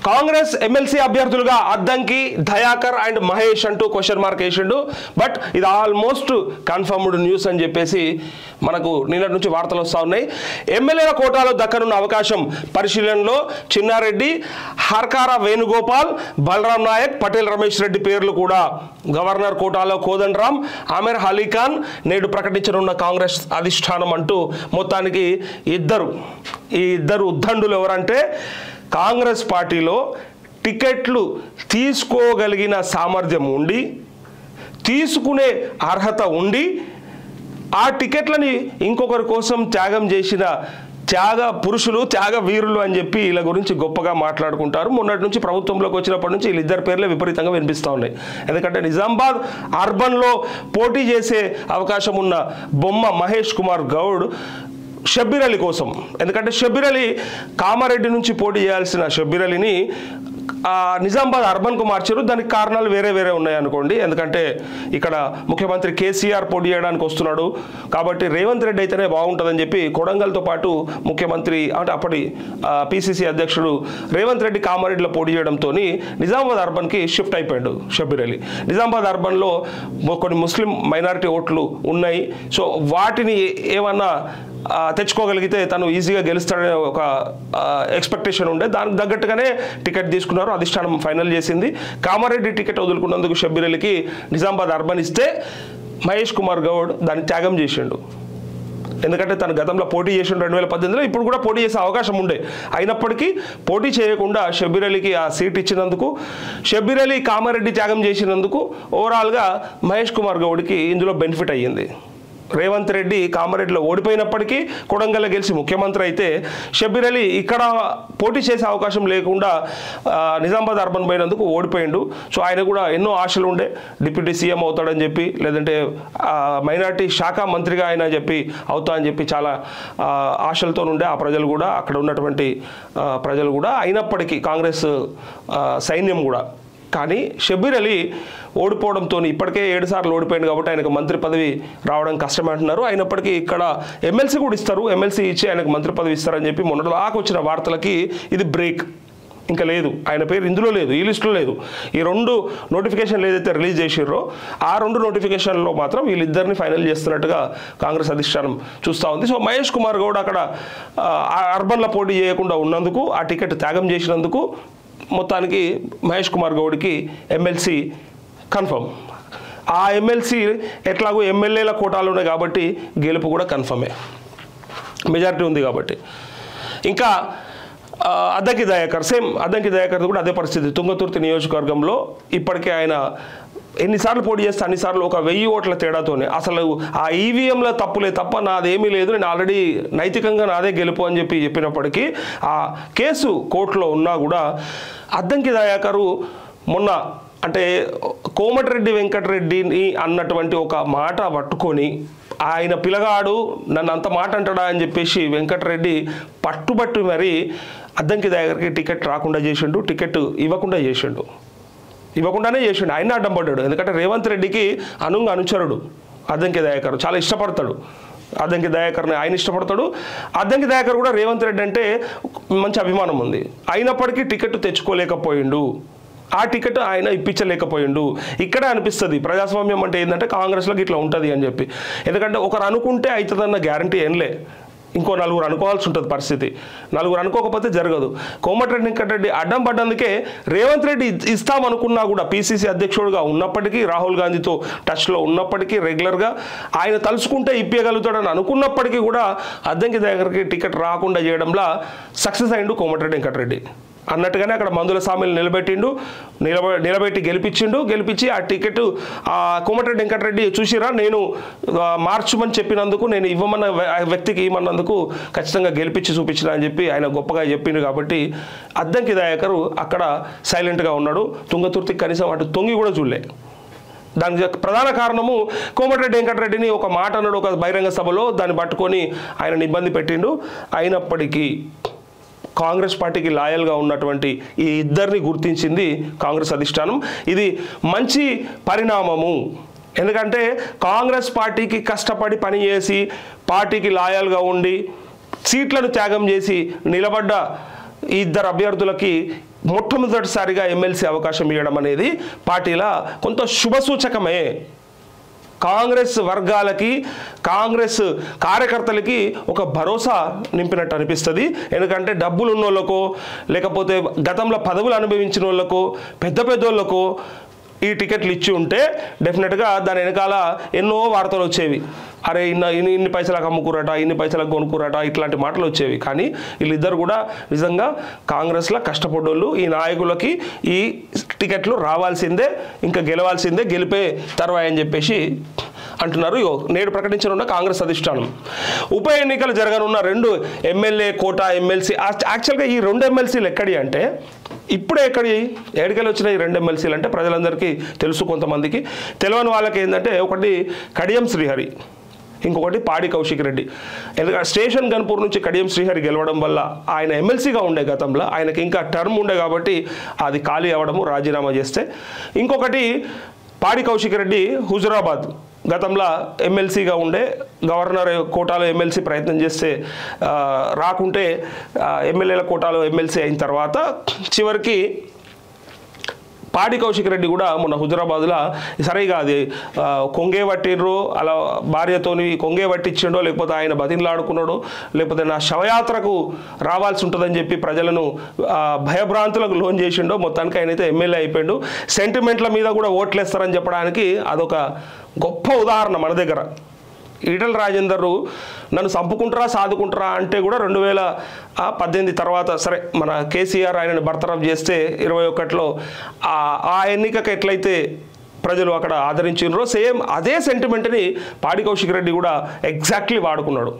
Congress MLC అభ్యర్థులుగా Addanki Dayakar and Mahesh అంటూ question mark వేసిండు బట్ ఇది ఆల్మోస్ట్ కన్ఫర్మ్డ్ న్యూస్ అని చెప్పేసి మనకు నిన్నటి నుంచి వార్తలు వస్తూ ఉన్నాయి ఎమ్మెల్యేల కోటాలో దక్కనున్న అవకాశం పరిశీలనలో చిన్నారెడ్డి హర్కార వేణుగోపాల్ బలరాం నాయక్ పటేల్ రమేష్ రెడ్డి పేర్లు కూడా గవర్నర్ కోటాలో కోదండరాం ఆమెర్ అలీఖాన్ నేడు ప్రకటించనున్న కాంగ్రెస్ అధిష్టానం అంటూ మొత్తానికి ఇద్దరు ఈ ఇద్దరు ఉద్దండులు ఎవరంటే కాంగ్రెస్ పార్టీలో టికెట్లు తీసుకోగలిగిన సామర్థ్యం ఉండి తీసుకునే అర్హత ఉండి ఆ టికెట్లని ఇంకొకరి కోసం త్యాగం చేసిన త్యాగ పురుషులు త్యాగ వీరులు అని చెప్పి వీళ్ళ గురించి గొప్పగా మాట్లాడుకుంటారు మొన్నటి నుంచి ప్రభుత్వంలోకి వచ్చినప్పటి నుంచి వీళ్ళిద్దరి పేర్లే విపరీతంగా వినిపిస్తూ ఉన్నాయి ఎందుకంటే నిజామాబాద్ అర్బన్లో పోటీ చేసే అవకాశం ఉన్న బొమ్మ మహేష్ కుమార్ గౌడ్ షబ్బీర్ అలీ కోసం ఎందుకంటే షబ్బీర్ అలీ కామారెడ్డి నుంచి పోటీ చేయాల్సిన షబ్బీర్ అలీని ఆ, నిజామాబాద్ అర్బన్కు మార్చారు దానికి కారణాలు వేరే వేరే ఉన్నాయి అనుకోండి ఎందుకంటే ఇక్కడ ముఖ్యమంత్రి కేసీఆర్ పోటీ చేయడానికి వస్తున్నాడు కాబట్టి రేవంత్ రెడ్డి అయితేనే బాగుంటుందని చెప్పి కొడంగల్తో పాటు ముఖ్యమంత్రి అంటే అప్పటి పిసిసి అధ్యక్షుడు రేవంత్ రెడ్డి కామారెడ్డిలో పోటీ చేయడంతో నిజామాబాద్ అర్బన్కి షిఫ్ట్ అయిపోయాడు షబ్బీర్ అలీ నిజామాబాద్ అర్బన్లో మొ- కొన్ని ముస్లిం మైనారిటీ ఓట్లు ఉన్నాయి సో వాటిని ఏమన్నా ఆ, తెచ్చుకోగలిగితే తను ఈజీగా గెలుస్తాడనే ఒక ఎక్స్పెక్టేషన్ ఉండే దానికి తగ్గట్టుగానే టికెట్ తీసుకున్నారు అధిష్టానం ఫైనల్ చేసింది కామారెడ్డి టికెట్ వదులుకున్నందుకు షబ్బీర్ అలీకి నిజామాబాద్ అర్బన్ ఇస్తే మహేష్ కుమార్ గౌడ్ దాన్ని త్యాగం చేసిండు ఎందుకంటే తను గతంలో పోటీ చేసిన రెండు వేల పద్దెనిమిదిలో ఇప్పుడు కూడా పోటీ చేసే అవకాశం ఉండే అయినప్పటికీ పోటీ చేయకుండా షబ్బీర్ అలీకి ఆ సీట్ ఇచ్చినందుకు షబ్బీర్ అలీ కామారెడ్డి త్యాగం చేసినందుకు ఓవరాల్గా మహేష్ కుమార్ గౌడ్కి ఇందులో బెనిఫిట్ అయ్యింది రేవంత్ రెడ్డి కామారెడ్డిలో ఓడిపోయినప్పటికీ కొడంగల్ గెలిచి ముఖ్యమంత్రి అయితే షబ్బీర్ అలీ ఇక్కడ పోటీ చేసే అవకాశం లేకుండా ఆ, నిజామాబాద్ అర్బన్ పోయినందుకు ఓడిపోయిండు సో ఆయన కూడా ఎన్నో ఆశలు ఉండే డిప్యూటీ సీఎం అవుతాడని చెప్పి లేదంటే ఆ, మైనార్టీ శాఖ మంత్రిగా ఆయన చెప్పి అవుతా అని చెప్పి చాలా ఆ, ఆశలతో ఉండే ఆ ప్రజలు కూడా అక్కడ ఉన్నటువంటి ఆ, ప్రజలు కూడా అయినప్పటికీ కాంగ్రెస్ ఆ, సైన్యం కూడా కానీ షబ్బీర్ అలీ ఓడిపోవడంతో ఇప్పటికే ఏడు సార్లు ఓడిపోయింది కాబట్టి ఆయనకు మంత్రి పదవి రావడం కష్టం అంటున్నారు అయినప్పటికీ ఇక్కడ ఎమ్మెల్సీ కూడా ఇస్తారు ఎమ్మెల్సీ ఇచ్చి ఆయనకు మంత్రి పదవి ఇస్తారని చెప్పి మొన్నటి దాకా వచ్చిన వార్తలకి ఇది బ్రేక్ ఇంకా లేదు ఆయన పేరు ఇందులో లేదు ఈ లిస్టులో లేదు ఈ రెండు నోటిఫికేషన్లు ఏదైతే రిలీజ్ చేసిర్రో ఆ రెండు నోటిఫికేషన్లో మాత్రం వీళ్ళిద్దరిని ఫైనల్ చేస్తున్నట్టుగా కాంగ్రెస్ అధిష్టానం చూస్తూ ఉంది సో మహేష్ కుమార్ గౌడ్ అక్కడ ఆ, అర్బన్లో పోటీ చేయకుండా ఉన్నందుకు ఆ టికెట్ త్యాగం చేసినందుకు మొత్తానికి మహేష్ కుమార్ గౌడ్కి ఎమ్మెల్సీ కన్ఫర్మ్ ఆ ఎమ్మెల్సీ ఎట్లాగో ఎమ్మెల్యేల కోటాలు ఉన్నాయి కాబట్టి గెలుపు కూడా కన్ఫర్మే మెజారిటీ ఉంది కాబట్టి ఇంకా ఆ, అద్దంకి దయాకర్ సేమ్ అద్దంకి దయాకర్ కూడా అదే పరిస్థితి తుంగతుర్తి నియోజకవర్గంలో ఇప్పటికే ఆయన ఎన్నిసార్లు పోటీ చేస్తే అన్నిసార్లు ఒక వెయ్యి ఓట్ల తేడాతోనే అసలు ఆ ఈవీఎంలో తప్పులే తప్ప నాదేమీ లేదు నేను ఆల్రెడీ నైతికంగా నాదే గెలుపు అని చెప్పి చెప్పినప్పటికీ ఆ కేసు కోర్టులో ఉన్నా కూడా అద్దంకి దయాకరు మొన్న అంటే కోమటిరెడ్డి వెంకటరెడ్డిని అన్నటువంటి ఒక మాట పట్టుకొని ఆయన పిల్లగాడు నన్ను అంత మాట అంటాడా అని చెప్పేసి వెంకటరెడ్డి పట్టుబట్టి మరి అద్దంకి దగ్గరికి టికెట్ రాకుండా చేసిండు టికెట్ ఇవ్వకుండా చేసిండు ఇవ్వకుండానే చేసిండు ఆయన అడ్డం పడ్డాడు ఎందుకంటే రేవంత్ రెడ్డికి అనుంగ అనుచరుడు అద్దంకి దయాకర్ చాలా ఇష్టపడతాడు అద్దంకి దయాకర్ని ఆయన ఇష్టపడతాడు అద్దంకి దయాకర్ కూడా రేవంత్ రెడ్డి అంటే మంచి అభిమానం ఉంది అయినప్పటికీ టికెట్ తెచ్చుకోలేకపోయిండు ఆ టికెట్ ఆయన ఇప్పించలేకపోయిండు ఇక్కడే అనిపిస్తుంది ప్రజాస్వామ్యం అంటే ఏంటంటే కాంగ్రెస్లోకి ఇట్లా ఉంటుంది అని చెప్పి ఎందుకంటే ఒకరు అనుకుంటే అవుతుందన్న గ్యారంటీ ఏంలే ఇంకో నలుగురు అనుకోవాల్సి ఉంటుంది పరిస్థితి నలుగురు అనుకోకపోతే జరగదు కోమటిరెడ్డి వెంకటరెడ్డి అడ్డం పడ్డందుకే రేవంత్ రెడ్డి ఇ- ఇస్తామనుకున్నా కూడా పీసీసీ అధ్యక్షుడిగా ఉన్నప్పటికీ రాహుల్ గాంధీతో టచ్లో ఉన్నప్పటికీ రెగ్యులర్గా ఆయన తలుచుకుంటే ఇప్పగలుగుతాడని అనుకున్నప్పటికీ కూడా అద్దంకి దగ్గరికి టికెట్ రాకుండా చేయడంలో సక్సెస్ అయిండు కోమటిరెడ్డి వెంకటరెడ్డి అన్నట్టుగానే అక్కడ మందుల సామెలు నిలబెట్టిండు నిలబ నిలబెట్టి గెలిపించిండు గెలిపించి ఆ టికెట్ ఆ కోమటిరెడ్డి వెంకటరెడ్డి చూసిరా నేను ఆ, మార్చమని చెప్పినందుకు నేను ఇవ్వమన్న వ్య- ఆ వ్యక్తికి ఇవ్వమన్నందుకు ఖచ్చితంగా గెలిపించి చూపించిన అని చెప్పి ఆయన గొప్పగా చెప్పిండు కాబట్టి అద్దంకి దయాకరు అక్కడ సైలెంట్గా ఉన్నాడు తుంగతుర్తికి కనీసం అటు తొంగి కూడా చూడలే దానికి ప్రధాన కారణము కోమటిరెడ్డి వెంకటరెడ్డిని ఒక మాట అన్నాడు ఒక బహిరంగ సభలో దాన్ని పట్టుకొని ఆయనను ఇబ్బంది పెట్టిండు అయినప్పటికీ కాంగ్రెస్ పార్టీకి లాయల్గా ఉన్నటువంటి ఈ ఇద్దరిని గుర్తించింది కాంగ్రెస్ అధిష్టానం ఇది మంచి పరిణామము ఎందుకంటే కాంగ్రెస్ పార్టీకి కష్టపడి పనిచేసి పార్టీకి లాయల్గా ఉండి సీట్లను త్యాగం చేసి నిలబడ్డ ఈ ఇద్దరు అభ్యర్థులకి మొట్టమొదటిసారిగా ఎమ్మెల్సీ అవకాశం ఇవ్వడం అనేది పార్టీల కొంత శుభసూచకమే కాంగ్రెస్ వర్గాలకి కాంగ్రెస్ కార్యకర్తలకి ఒక భరోసా నింపినట్టు అనిపిస్తుంది ఎందుకంటే డబ్బులు ఉన్న వాళ్ళకో లేకపోతే గతంలో పదవులు అనుభవించిన వాళ్ళకో పెద్ద పెద్దోళ్ళకో ఈ టికెట్లు ఇచ్చి ఉంటే డెఫినెట్గా దాని వెనకాల ఎన్నో వార్తలు వచ్చేవి అరే ఇన్న ఇన్ని ఇన్ని పైసలకు అమ్ముకురట ఇన్ని పైసలకు కొనుక్కురట ఇట్లాంటి మాటలు వచ్చేవి కానీ వీళ్ళిద్దరు కూడా నిజంగా కాంగ్రెస్లో కష్టపడ్డోళ్ళు ఈ నాయకులకి ఈ టికెట్లు రావాల్సిందే ఇంకా గెలవాల్సిందే గెలిపే తర్వాయి అని చెప్పేసి అంటున్నారు ఇగో నేడు ప్రకటించనున్న కాంగ్రెస్ అధిష్టానం ఉప ఎన్నికలు జరగనున్న రెండు ఎమ్మెల్యే కోట ఎమ్మెల్సీ యాక్చువల్గా ఈ రెండు ఎమ్మెల్సీలు ఎక్కడి అంటే ఇప్పుడే ఎక్కడి ఎక్కడికెళ్ళి వచ్చిన ఈ రెండు ఎమ్మెల్సీలు అంటే ప్రజలందరికీ తెలుసు కొంతమందికి తెలియని వాళ్ళకి ఏంటంటే ఒకటి కడియం శ్రీహరి ఇంకొకటి పాడి కౌశిక్ రెడ్డి ఎందుకంటే స్టేషన్ గన్పూర్ నుంచి కడియం శ్రీహరి గెలవడం వల్ల ఆయన ఎమ్మెల్సీగా ఉండే గతంలో ఆయనకి ఇంకా టర్మ్ ఉండే కాబట్టి అది ఖాళీ అవ్వడము రాజీనామా చేస్తే ఇంకొకటి పాడి కౌశిక్ రెడ్డి హుజురాబాద్ గతంలో ఎమ్మెల్సీగా ఉండే గవర్నర్ కోటాలో ఎమ్మెల్సీ ప్రయత్నం చేస్తే ఆ, రాకుంటే ఆ, ఎమ్మెల్యేల కోటాలో ఎమ్మెల్సీ అయిన తర్వాత చివరికి పాడి కౌశిక్ రెడ్డి కూడా మొన్న హుజరాబాద్లో సరిగా అది ఆ, కొంగే పట్టిండ్రు అలా భార్యతోని కొంగే పట్టించిండో లేకపోతే ఆయన బతిన్లాడుకున్నాడో లేకపోతే నా శవయాత్రకు రావాల్సి ఉంటుందని చెప్పి ప్రజలను ఆ, భయభ్రాంతులకు లోన్ చేసిండో మొత్తానికి ఆయనైతే ఎమ్మెల్యే అయిపోయాడు సెంటిమెంట్ల మీద కూడా ఓట్లేస్తారని చెప్పడానికి అదొక గొప్ప ఉదాహరణ మన దగ్గర ఈటల రాజేందర్ నన్ను చంపుకుంటారా సాదుకుంటారా అంటే కూడా రెండు వేల ఆ, పద్దెనిమిది తర్వాత సరే మన కేసీఆర్ ఆయనను బర్తరఫ్ చేస్తే ఇరవై ఒకటిలో ఆ ఆ ఎన్నికకు ఎట్లయితే ప్రజలు అక్కడ ఆదరించినరో సేమ్ అదే సెంటిమెంట్ని పాడి కౌశిక్ రెడ్డి కూడా ఎగ్జాక్ట్లీ వాడుకున్నాడు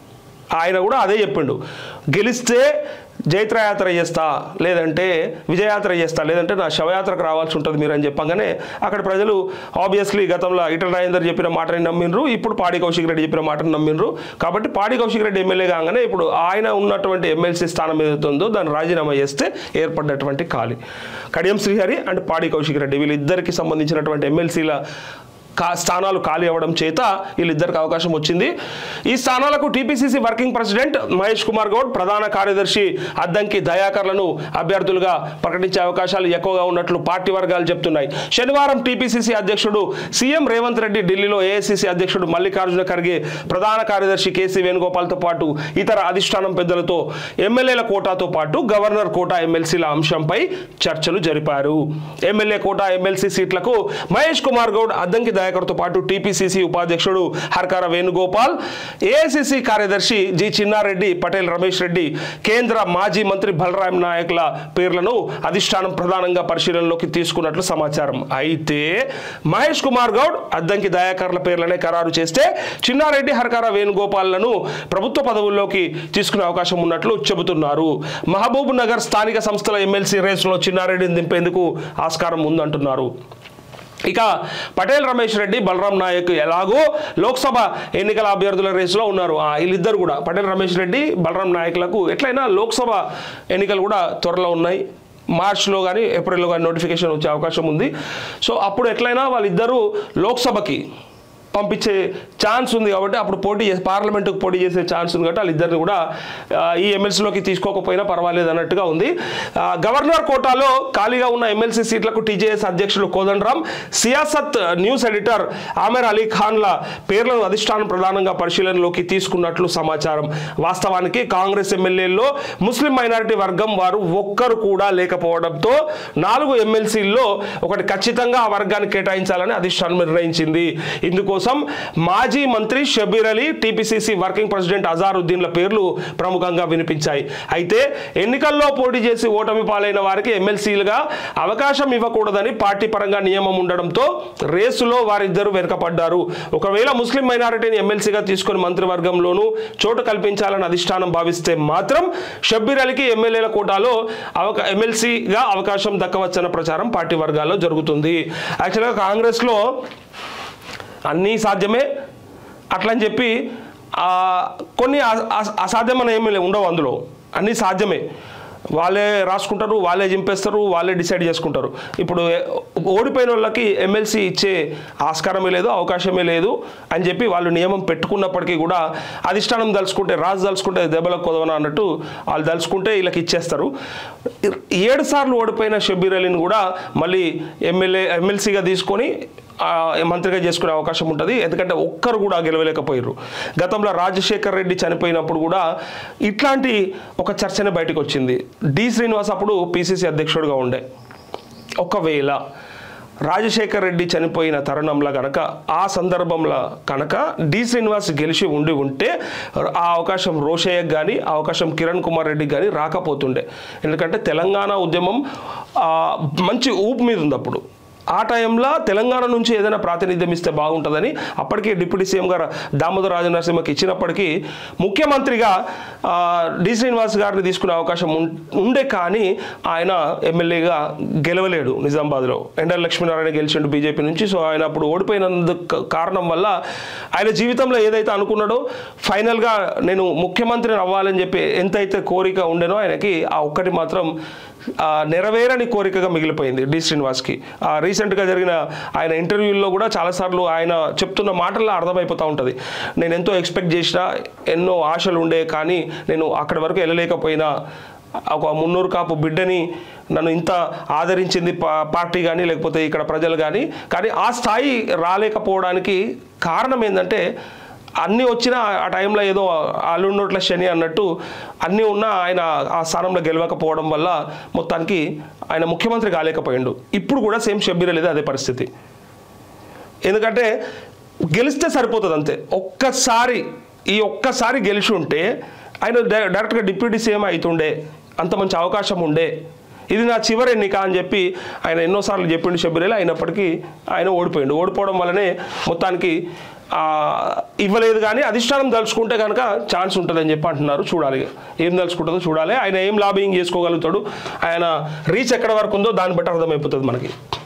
ఆయన కూడా అదే చెప్పిండు గెలిస్తే జైత్రయాత్ర చేస్తా లేదంటే విజయయాత్ర చేస్తా లేదంటే నా శవయాత్రకు రావాల్సి ఉంటుంది మీరు అని చెప్పగానే అక్కడ ప్రజలు ఆబ్వియస్లీ గతంలో ఈటల రాజేందర్ చెప్పిన మాటని నమ్మిండ్రు ఇప్పుడు పాడి కౌశిక్ రెడ్డి చెప్పిన మాటని నమ్మిండ్రు కాబట్టి పాడి కౌశిక్ రెడ్డి ఎమ్మెల్యే కాగానే ఇప్పుడు ఆయన ఉన్నటువంటి ఎమ్మెల్సీ స్థానం ఏదైతే ఉందో దాన్ని రాజీనామా చేస్తే ఏర్పడినటువంటి ఖాళీ కడియం శ్రీహరి అండ్ పాడి కౌశిక్ రెడ్డి వీళ్ళిద్దరికి సంబంధించినటువంటి ఎమ్మెల్సీల కా స్థానాలు ఖాళీ అవ్వడం చేత వీళ్ళిద్దరికి అవకాశం వచ్చింది ఈ స్థానాలకు TPCC working president Mahesh Kumar Goud ప్రధాన కార్యదర్శి అద్దంకి దయాకర్లను అభ్యర్థులుగా ప్రకటించే అవకాశాలు ఎక్కువగా ఉన్నట్లు పార్టీ వర్గాలు చెప్తున్నాయి శనివారం టీపీసీసీ అధ్యక్షుడు సీఎం రేవంత్ రెడ్డి ఢిల్లీలో ఏఐసీసీ అధ్యక్షుడు మల్లికార్జున ఖర్గే ప్రధాన కార్యదర్శి కేసీ వేణుగోపాల్తో పాటు ఇతర అధిష్టానం పెద్దలతో ఎమ్మెల్యేల కోటాతో పాటు గవర్నర్ కోటా ఎమ్మెల్సీల అంశంపై చర్చలు జరిపారు ఎమ్మెల్యే కోటా ఎమ్మెల్సీ సీట్లకు మహేష్ కుమార్ గౌడ్ అద్దంకి దయాకర్తో పాటు టీపీసీసీ ఉపాధ్యక్షుడు హర్కార వేణుగోపాల్ ఏఐసీసీ కార్యదర్శి జి చిన్నారెడ్డి పటేల్ రమేష్ రెడ్డి కేంద్ర మాజీ మంత్రి బలరాం నాయక్ల పేర్లను అధిష్టానం ప్రధానంగా పరిశీలనలోకి తీసుకున్నట్లు సమాచారం అయితే మహేష్ కుమార్ గౌడ్ అద్దంకి దయాకర్ల పేర్లనే ఖరారు చేస్తే చిన్నారెడ్డి హర్కార వేణుగోపాల్లను ప్రభుత్వ పదవుల్లోకి తీసుకునే అవకాశం ఉన్నట్లు చెబుతున్నారు మహబూబ్ నగర్ స్థానిక సంస్థల ఎమ్మెల్సీ రేసులో చిన్నారెడ్డిని దింపేందుకు ఆస్కారం ఉందంటున్నారు ఇక పటేల్ రమేష్ రెడ్డి బలరాం నాయక్ ఎలాగో లోక్సభ ఎన్నికల అభ్యర్థుల రేసులో ఉన్నారు ఆ, వీళ్ళిద్దరు కూడా పటేల్ రమేష్ రెడ్డి బలరాం నాయకులకు ఎట్లయినా లోక్సభ ఎన్నికలు కూడా త్వరలో ఉన్నాయి మార్చ్లో కానీ ఏప్రిల్లో కానీ నోటిఫికేషన్ వచ్చే అవకాశం ఉంది సో అప్పుడు ఎట్లయినా వాళ్ళిద్దరూ లోక్సభకి పంపించే ఛాన్స్ ఉంది కాబట్టి అప్పుడు పోటీ చేసి పార్లమెంటుకు పోటీ చేసే ఛాన్స్ ఉంది కాబట్టి వాళ్ళిద్దరిని కూడా ఆ, ఈ ఎమ్మెల్సీలోకి తీసుకోకపోయినా పర్వాలేదు అన్నట్టుగా ఉంది ఆ, గవర్నర్ కోటాలో ఖాళీగా ఉన్న ఎమ్మెల్సీ సీట్లకు టీజేఎస్ అధ్యక్షుడు కోదండరామ్ సియాసత్ న్యూస్ ఎడిటర్ ఆమెర్ అలీ ఖాన్ల పేర్లను అధిష్టానం ప్రధానంగా పరిశీలనలోకి తీసుకున్నట్లు సమాచారం వాస్తవానికి కాంగ్రెస్ ఎమ్మెల్యేల్లో ముస్లిం మైనారిటీ వర్గం వారు ఒక్కరు కూడా లేకపోవడంతో నాలుగు ఎమ్మెల్సీల్లో ఒకటి ఖచ్చితంగా ఆ వర్గాన్ని కేటాయించాలని అధిష్టానం నిర్ణయించింది ఇందుకోసం మాజీ మంత్రి Shabbir Ali TPCC working president అజారుద్దీన్ల పేర్లు ప్రముఖంగా వినిపించాయి అయితే ఎన్నికల్లో పోటీ చేసి ఓటమి పాలైన వారికి ఎమ్మెల్సీలుగా అవకాశం ఇవ్వకూడదని పార్టీ పరంగా నియమం ఉండడంతో రేసులో వారిద్దరూ వెనుకపడ్డారు ఒకవేళ ముస్లిం మైనారిటీని ఎమ్మెల్సీగా తీసుకుని మంత్రివర్గంలోనూ చోటు కల్పించాలని అధిష్టానం భావిస్తే మాత్రం షబ్బీర్ అలీకి ఎమ్మెల్యేల కోటాలో అవకా ఎమ్మెల్సీగా అవకాశం దక్కవచ్చన్న ప్రచారం పార్టీ వర్గాల్లో జరుగుతుంది యాక్చువల్గా కాంగ్రెస్లో అన్నీ సాధ్యమే అట్లని చెప్పి ఆ, కొన్ని అ- అ- అసాధ్యమైన ఏమీ లేవు, ఉండవు అందులో అన్నీ సాధ్యమే వాళ్ళే రాసుకుంటారు వాళ్ళే చింపేస్తారు వాళ్ళే డిసైడ్ చేసుకుంటారు ఇప్పుడు ఓడిపోయిన వాళ్ళకి ఎమ్మెల్సీ ఇచ్చే ఆస్కారమే లేదు అవకాశమే లేదు అని చెప్పి వాళ్ళు నియమం పెట్టుకున్నప్పటికీ కూడా అధిష్టానం దలుచుకుంటే రాజు దలుచుకుంటే దెబ్బలకు కొదవన అన్నట్టు వాళ్ళు దలుచుకుంటే వీళ్ళకి ఇచ్చేస్తారు ఏడు సార్లు ఓడిపోయిన షబ్బీర్ అలీని కూడా మళ్ళీ ఎమ్మెల్యే ఎమ్మెల్సీగా తీసుకొని ఆ, మంత్రిగా చేసుకునే అవకాశం ఉంటుంది ఎందుకంటే ఒక్కరు కూడా గెలవలేకపోయారు గతంలో రాజశేఖర్ రెడ్డి చనిపోయినప్పుడు కూడా ఇట్లాంటి ఒక చర్చనే బయటకు వచ్చింది డి శ్రీనివాస్ అప్పుడు పిసిసి అధ్యక్షుడిగా ఉండే ఒకవేళ రాజశేఖర్ రెడ్డి చనిపోయిన తరుణంలో కనుక ఆ సందర్భంలో కనుక డి శ్రీనివాస్ గెలిచి ఉండి ఉంటే ఆ అవకాశం రోషయ్యకు కానీ ఆ అవకాశం కిరణ్ కుమార్ రెడ్డికి కానీ రాకపోతుండే ఎందుకంటే తెలంగాణ ఉద్యమం ఆ, మంచి ఊపు మీద ఉంది అప్పుడు ఆ టైంలో తెలంగాణ నుంచి ఏదైనా ప్రాతినిధ్యం ఇస్తే బాగుంటుందని అప్పటికే డిప్యూటీ సీఎం గారు దామోదర్ రాజనరసింహకి ఇచ్చినప్పటికీ ముఖ్యమంత్రిగా ఆ, డి శ్రీనివాస్ గారిని తీసుకునే అవకాశం ఉం- ఉండే కానీ ఆయన ఎమ్మెల్యేగా గెలవలేడు నిజామాబాద్లో ఎండల లక్ష్మీనారాయణ గెలిచిండు బీజేపీ నుంచి సో ఆయన అప్పుడు ఓడిపోయినందుకు కారణం వల్ల ఆయన జీవితంలో ఏదైతే అనుకున్నాడో ఫైనల్గా నేను ముఖ్యమంత్రిని అవ్వాలని చెప్పి ఎంతైతే కోరిక ఉండేనో ఆయనకి ఆ ఒక్కటి మాత్రం ఆ, నెరవేరని కోరికగా మిగిలిపోయింది డి శ్రీనివాస్కి ఆ, రీసెంట్గా జరిగిన ఆయన ఇంటర్వ్యూల్లో కూడా చాలాసార్లు ఆయన చెప్తున్న మాటల్లో అర్థమైపోతూ ఉంటుంది నేను ఎంతో ఎక్స్పెక్ట్ చేసిన ఎన్నో ఆశలు ఉండే కానీ నేను అక్కడి వరకు వెళ్ళలేకపోయినా ఒక మున్నూరు కాపు బిడ్డని నన్ను ఇంత ఆదరించింది పా- పార్టీ కానీ లేకపోతే ఇక్కడ ప్రజలు కానీ కానీ ఆ స్థాయి రాలేకపోవడానికి కారణం ఏంటంటే అన్నీ వచ్చినా ఆ టైంలో ఏదో అల్లున్నోట్ల శని అన్నట్టు అన్నీ ఉన్నా ఆయన ఆ స్థానంలో గెలవకపోవడం వల్ల మొత్తానికి ఆయన ముఖ్యమంత్రి కాలేకపోయిండు ఇప్పుడు కూడా సేమ్ షబ్బీర్ లేదు అదే పరిస్థితి ఎందుకంటే గెలిస్తే సరిపోతుంది అంతే ఒక్కసారి ఈ ఒక్కసారి గెలిచి ఉంటే ఆయన డై- డైరెక్ట్గా డిప్యూటీ సీఎం అవుతుండే అంత మంచి అవకాశం ఉండే ఇది నా చివరి ఎన్నిక అని చెప్పి ఆయన ఎన్నోసార్లు చెప్పిండు షబ్బీరేలా అయినప్పటికీ ఆయన ఓడిపోయిండు ఓడిపోవడం వల్లనే మొత్తానికి ఆ, ఇవ్వలేదు కానీ అధిష్టానం దలుచుకుంటే కనుక ఛాన్స్ ఉంటుందని చెప్పి అంటున్నారు చూడాలి ఏం దలుచుకుంటుందో చూడాలి ఆయన ఏం లాబింగ్ చేసుకోగలుగుతాడు ఆయన రీచ్ ఎక్కడ వరకు ఉందో దాన్ని బట్టి అర్థమైపోతుంది మనకి